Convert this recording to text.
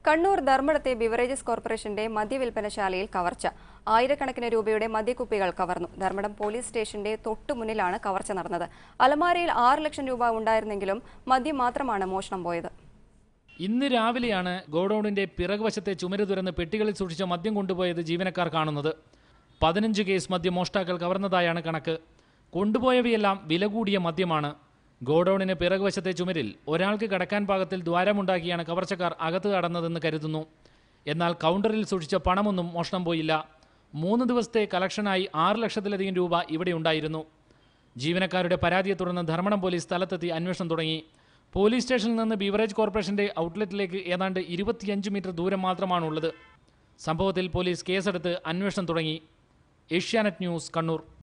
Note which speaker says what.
Speaker 1: Kannur ധർമ്മടത്തെ beverages കോർപ്പറേഷന്റെ മദ്യവിൽപ്പനശാലയിൽ കവർച്ച ആയിരക്കണക്കിന് രൂപയുടെ മദ്യക്കുപ്പികൾ കവർന്നു ധർമ്മടം പോലീസ് സ്റ്റേഷന്റെ തൊട്ടുമുന്നിലാണ് കവർച്ച നടന്നത് അലമാരയിൽ ആറ് ലക്ഷം രൂപ ഉണ്ടായിരുന്നെങ്കിലും മദ്യം മാത്രമാണ് മോഷണം പോയത്
Speaker 2: ഇന്ന് രാവിലെയാണ് ഗോഡൌണിന്റെ പിറകുവശത്തെ ചുമര് തുറന്ന് പെട്ടികളിൽ സൂക്ഷിച്ച മദ്യം കൊണ്ടുപോയത് ജീവനക്കാർ കാണുന്നത് പതിനഞ്ച് കേസ് മദ്യം മോഷ്ടാക്കൾ കവർന്നതായാണ് കണക്ക് കൊണ്ടുപോയവയെല്ലാം വില കൂടിയ മദ്യമാണ് ഗോഡൌണിന് പിറകുവശത്തെ ചുമരിൽ ഒരാൾക്ക് കടക്കാൻ പാകത്തിൽ ദ്വാരമുണ്ടാക്കിയാണ് കവർച്ചക്കാർ അകത്ത് കടന്നതെന്ന് കരുതുന്നു എന്നാൽ കൗണ്ടറിൽ സൂക്ഷിച്ച പണമൊന്നും മോഷണം പോയില്ല മൂന്ന് ദിവസത്തെ കളക്ഷനായി ആറ് ലക്ഷത്തിലധികം രൂപ ഇവിടെ ഉണ്ടായിരുന്നു ജീവനക്കാരുടെ പരാതിയെ തുടർന്ന് ധർമ്മടം പോലീസ് സ്ഥലത്തെത്തി അന്വേഷണം തുടങ്ങി പോലീസ് സ്റ്റേഷനിൽ നിന്ന് ബീവറേജ് കോർപ്പറേഷന്റെ ഔട്ട്ലെറ്റിലേക്ക് ഏതാണ്ട് ഇരുപത്തിയഞ്ച് മീറ്റർ ദൂരം മാത്രമാണുള്ളത് സംഭവത്തിൽ പോലീസ് കേസെടുത്ത് അന്വേഷണം തുടങ്ങി ഏഷ്യാനെറ്റ് ന്യൂസ് കണ്ണൂർ